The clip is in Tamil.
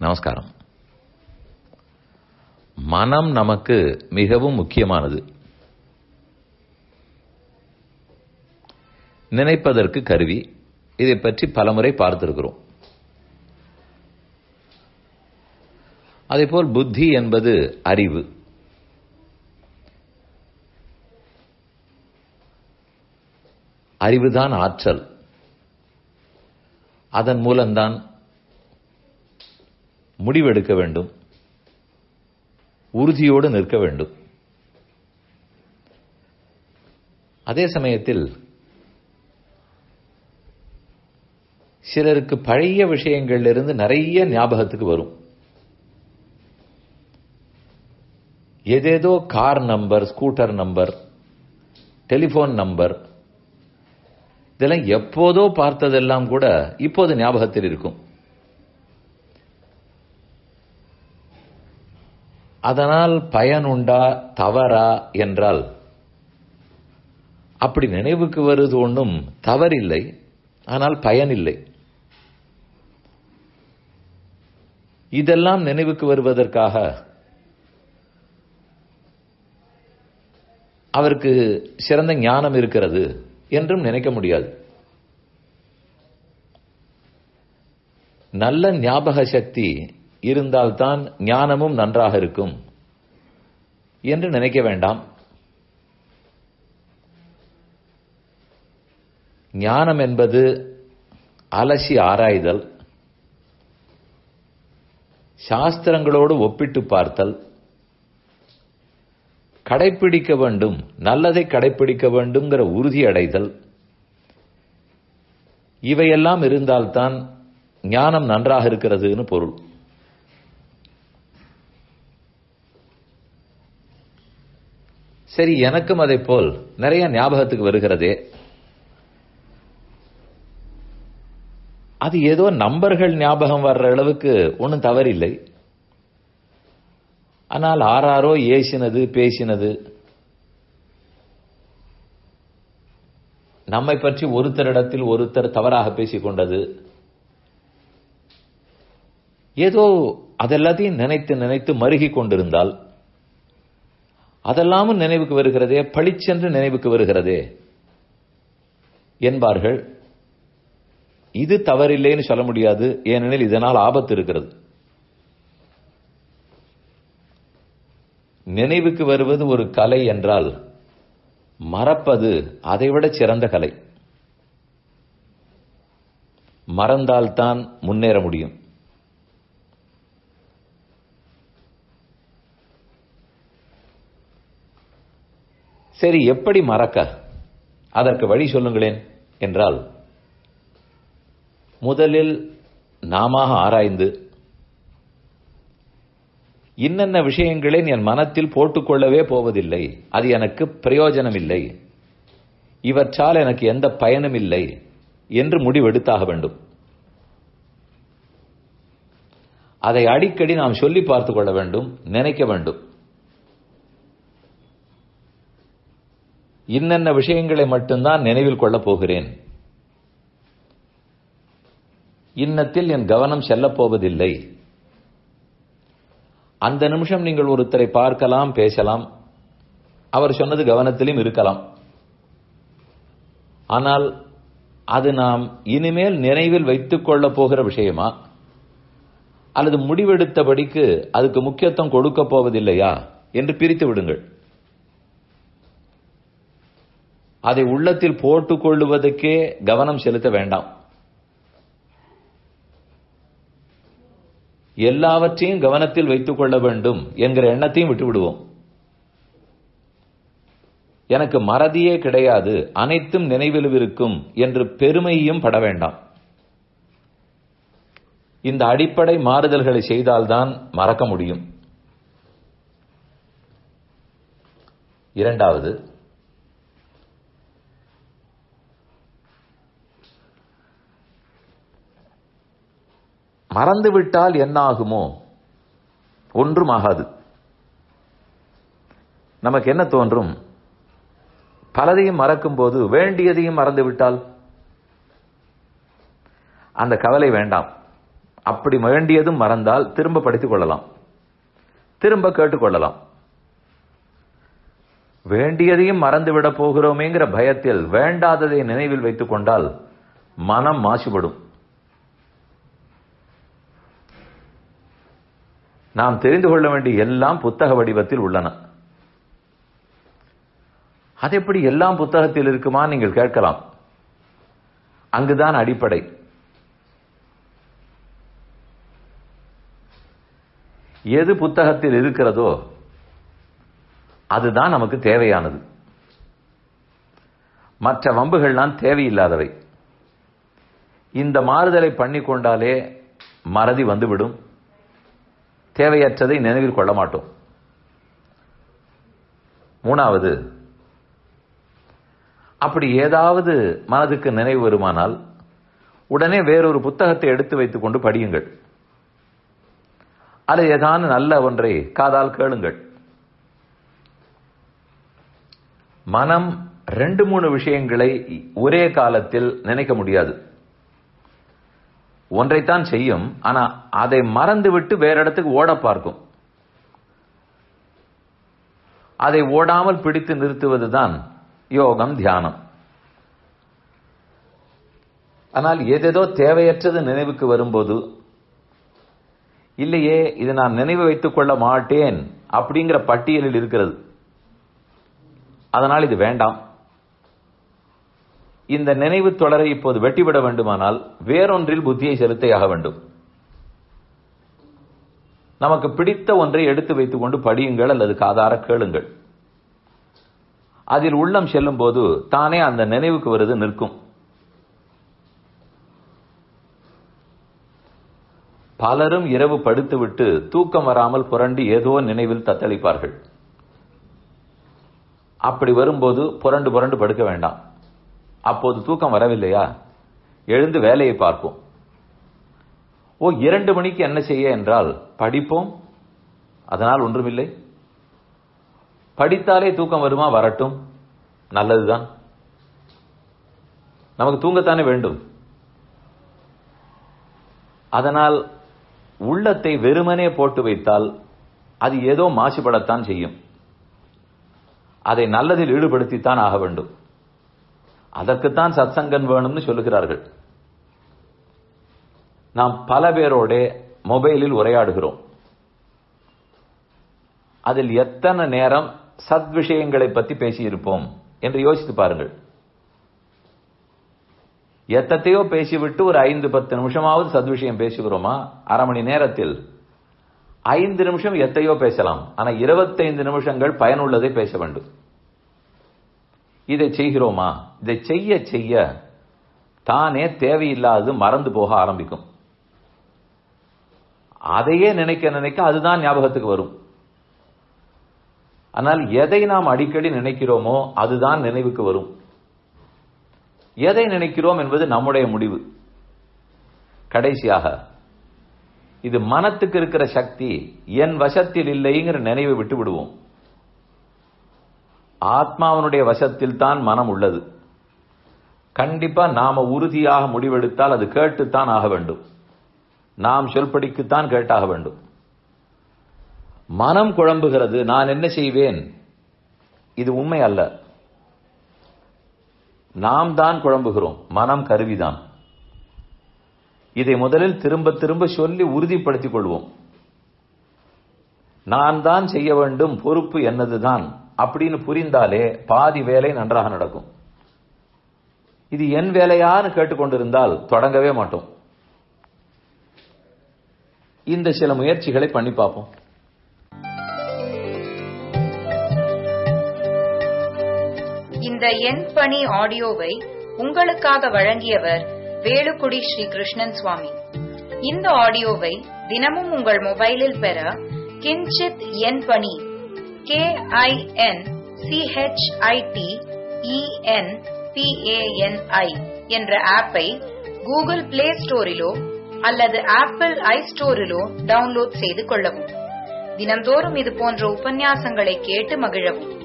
நமஸ்காரம் மனம் நமக்கு மிகவும் முக்கியமானது நினைப்பதற்கு கருவி இதை பற்றி பலமுறை பார்த்திருக்கிறோம் அதேபோல் புத்தி என்பது அறிவு அறிவுதான் ஆற்றல் அதன் மூலம்தான் முடிவெடுக்க வேண்டும் உறுதியோடு நிற்க வேண்டும் அதே சமயத்தில் சிலருக்கு பழைய விஷயங்கள்லிருந்து நிறைய ஞாபகத்துக்கு வரும் ஏதேதோ car number scooter number telephone number இதெல்லாம் எப்போதோ பார்த்ததெல்லாம் கூட இப்போது ஞாபகத்தில் இருக்கும் அதனால் பயனுண்டா தவறா என்றால் அப்படி நினைவுக்கு வருவது ஒன்றும் தவறில்லை ஆனால் பயனில்லை இதெல்லாம் நினைவுக்கு வருவதற்காக அவருக்கு சிறந்த ஞானம் இருக்கிறது என்றும் நினைக்க முடியாது நல்ல ஞாபக சக்தி இருந்தால்தான் ஞானமும் நன்றாக இருக்கும் என்று நினைக்க வேண்டாம் ஞானம் என்பது அலசி ஆராய்தல் சாஸ்திரங்களோடு ஒப்பிட்டு பார்த்தல் கடைப்பிடிக்க வேண்டும் நல்லதை கடைப்பிடிக்க வேண்டும்ங்கிற உறுதி அடைதல் இவையெல்லாம் இருந்தால்தான் ஞானம் நன்றாக இருக்கிறதுன்னு பொருள் சரி எனக்கும் அதை போல் நிறைய ஞாபகத்துக்கு வருகிறதே அது ஏதோ நம்பர்கள் ஞாபகம் வர்ற அளவுக்கு ஒன்றும் தவறில்லை ஆனால் ஆறாரோ ஏசினது பேசினது நம்மை பற்றி ஒருத்தரிடத்தில் ஒருத்தர் தவறாக பேசிக் கொண்டது ஏதோ அதெல்லாத்தையும் நினைத்து நினைத்து மருகி கொண்டிருந்தால் அதெல்லாமும் நினைவுக்கு வருகிறதே பளிச்சென்று நினைவுக்கு வருகிறதே என்பார்கள் இது தவறில்லைன்னு சொல்ல முடியாது ஏனெனில் இதனால் ஆபத்து இருக்கிறது நினைவுக்கு வருவது ஒரு கலை என்றால் மறப்பது அதைவிட சிறந்த கலை மறந்தால்தான் முன்னேற முடியும் சரி எப்படி மறக்க அதற்கு வழி சொல்லுங்களேன் என்றால் முதலில் நாம ஆராய்ந்து இன்னென்ன விஷயங்களை என் மனத்தில் போட்டுக்கொள்ளவே போவதில்லை அது எனக்கு பிரயோஜனம் இல்லை இவற்றால் எனக்கு எந்த பயனும் இல்லை என்று முடிவெடுத்தாக வேண்டும் அதை அடிக்கடி நாம் சொல்லி பார்த்துக் கொள்ள வேண்டும் நினைக்க வேண்டும் இன்னென்ன விஷயங்களை மட்டும்தான் நினைவில் கொள்ளப் போகிறேன் இன்னத்தில் என் கவனம் செல்லப் போவதில்லை அந்த நிமிஷம் நீங்கள் ஒருத்தரை பார்க்கலாம் பேசலாம் அவர் சொன்னது கவனத்திலும் இருக்கலாம் ஆனால் அது நாம் இனிமேல் நினைவில் வைத்துக் கொள்ளப் போகிற விஷயமா அல்லது முடிவெடுத்தபடிக்கு அதுக்கு முக்கியத்துவம் கொடுக்க போவதில்லையா என்று பிரித்து விடுங்கள் அதை உள்ளத்தில் போட்டுக் கொள்ளுவதற்கே கவனம் செலுத்த வேண்டாம் எல்லாவற்றையும் கவனத்தில் வைத்துக் கொள்ள வேண்டும் என்கிற எண்ணத்தையும் விட்டு விடுவோம் எனக்கு மறதியே கிடையாது அனைத்தும் நினைவில் இருக்கும் என்று பெருமையும் பட வேண்டாம் இந்த அடிப்படை மாறுதல்களை செய்தால்தான் மறக்க முடியும் இரண்டாவது மறந்துவிட்டால் என்ன ஆகுமோ ஒன்றும் ஆகாது நமக்கு என்ன தோன்றும் பலதையும் மறக்கும் போது வேண்டியதையும் மறந்து விட்டால் அந்த கவலை வேண்டாம் அப்படி வேண்டியதும் மறந்தால் திரும்ப படித்துக் கொள்ளலாம் திரும்ப கேட்டுக்கொள்ளலாம் வேண்டியதையும் மறந்துவிட போகிறோமேங்கிற பயத்தில் வேண்டாததை நினைவில் வைத்துக் கொண்டால் மனம் மாசுபடும் நாம் தெரிந்து கொள்ள வேண்டிய எல்லாம் புத்தக வடிவத்தில் உள்ளன அது எப்படி எல்லாம் புத்தகத்தில் இருக்குமா நீங்கள் கேட்கலாம் அங்குதான் அடிப்படை எது புத்தகத்தில் இருக்கிறதோ அதுதான் நமக்கு தேவையானது மற்ற வம்புகள்லாம் தேவையில்லாதவை இந்த மாறுதலை பண்ணி கொண்டாலே மறதி வந்துவிடும் தேவையற்றதை நினைவில் கொள்ள மாட்டோம் மூணாவது அப்படி ஏதாவது மனதுக்கு நினைவு வருமானால் உடனே வேறொரு புத்தகத்தை எடுத்து வைத்துக் கொண்டு படியுங்கள் அல்லது ஏதான நல்ல ஒன்றை காதால் கேளுங்கள் மனம் ரெண்டு மூணு விஷயங்களை ஒரே காலத்தில் நினைக்க முடியாது ஒன்றைத்தான் செய்யும் ஆனா அதை மறந்துவிட்டு வேற இடத்துக்கு ஓட பார்க்கும் அதை ஓடாமல் பிடித்து நிறுத்துவதுதான் யோகம் தியானம் ஆனால் ஏதேதோ தேவையற்றது நினைவுக்கு வரும்போது இல்லையே இது நான் நினைவு வைத்துக் கொள்ள மாட்டேன் அப்படிங்கிற பட்டியலில் இருக்கிறது அதனால் இது வேண்டாம் இந்த நினைவு தொடரை இப்போது வெட்டிவிட வேண்டுமானால் வேறொன்றில் புத்தியை செலுத்தையாக வேண்டும் நமக்கு பிடித்த ஒன்றை எடுத்து வைத்துக் கொண்டு படியுங்கள் அல்லது காதார கேளுங்கள் அதில் உள்ளம் செல்லும் போது தானே அந்த நினைவுக்கு வருது நிற்கும் பலரும் இரவு படுத்துவிட்டு தூக்கம் வராமல் புரண்டு ஏதோ நினைவில் தத்தளிப்பார்கள் அப்படி வரும்போது புரண்டு புரண்டு படுக்க வேண்டாம் அப்போது தூக்கம் வரவில்லையா எழுந்து வேலையை பார்ப்போம் ஓ இரண்டு மணிக்கு என்ன செய்ய என்றால் படிப்போம் அதனால் ஒன்றுமில்லை படித்தாலே தூக்கம் வருமா வரட்டும் நல்லதுதான் நமக்கு தூங்கத்தானே வேண்டும் அதனால் உள்ளத்தை வெறுமனே போட்டு வைத்தால் அது ஏதோ மாசுபடத்தான் செய்யும் அதை நல்லதில் ஈடுபடுத்தித்தான் ஆக வேண்டும் அதற்குத்தான் சத்சங்கன் வேணும்னு சொல்லுகிறார்கள் நாம் பல பேரோட மொபைலில் உரையாடுகிறோம் அதில் எத்தனை நேரம் சத் விஷயங்களை பற்றி பேசியிருப்போம் என்று யோசித்து பாருங்கள் எத்தத்தையோ பேசிவிட்டு ஒரு ஐந்து பத்து நிமிஷமாவது சத்விஷயம் பேசுகிறோமா அரை மணி நேரத்தில் ஐந்து நிமிஷம் எத்தையோ பேசலாம் ஆனா இருபத்தைந்து நிமிஷங்கள் பயனுள்ளதை பேச வேண்டும் இதை செய்கிறோமா இதை செய்ய செய்ய தானே தேவையில்லாதது மறந்து போக ஆரம்பிக்கும் அதையே நினைக்க நினைக்க அதுதான் ஞாபகத்துக்கு வரும் ஆனால் எதை நாம் அடிக்கடி நினைக்கிறோமோ அதுதான் நினைவுக்கு வரும் எதை நினைக்கிறோம் என்பது நம்முடைய முடிவு கடைசியாக இது மனத்துக்கு இருக்கிற சக்தி என் வசத்தில் இல்லைங்கிற நினைவை விட்டு விடுவோம் ஆத்மாவனுடைய வசத்தில் தான் மனம் உள்ளது கண்டிப்பா நாம உறுதியாக முடிவெடுத்தால் அது கேட்டுத்தான் ஆக வேண்டும் நாம் சொல்படிக்குத்தான் கேட்டாக வேண்டும் மனம் குழம்புகிறது நான் என்ன செய்வேன் இது உண்மை அல்ல நாம் தான் குழம்புகிறோம் மனம் கருவிதான் இதை முதலில் திரும்ப திரும்ப சொல்லி உறுதிப்படுத்திக் கொள்வோம் நான் தான் செய்ய வேண்டும் பொறுப்பு என்னதுதான் அப்படின்னு புரிந்தாலே பாதி வேலை நன்றாக நடக்கும் இது என் வேலையான்னு கேட்டுக்கொண்டிருந்தால் தொடங்கவே மாட்டோம் இந்த சில முயற்சிகளை பண்ணி பார்ப்போம் இந்த எண் பணி ஆடியோவை உங்களுக்காக வழங்கியவர் வேலுக்குடி ஸ்ரீ கிருஷ்ணன் சுவாமி இந்த ஆடியோவை தினமும் உங்கள் மொபைலில் பெற கிஞ்சித் எண் பணி கே ஐ என் சிஹெச்ஐடி இஎன் பிஏஎன்ஐ என்ற ஆப்பை கூகுள் பிளே ஸ்டோரிலோ அல்லது ஆப்பிள் ஐ ஸ்டோரிலோ டவுன்லோட் செய்து கொள்ளவும் தினந்தோறும் இது போன்ற உபன்யாசங்களை கேட்டு மகிழவும்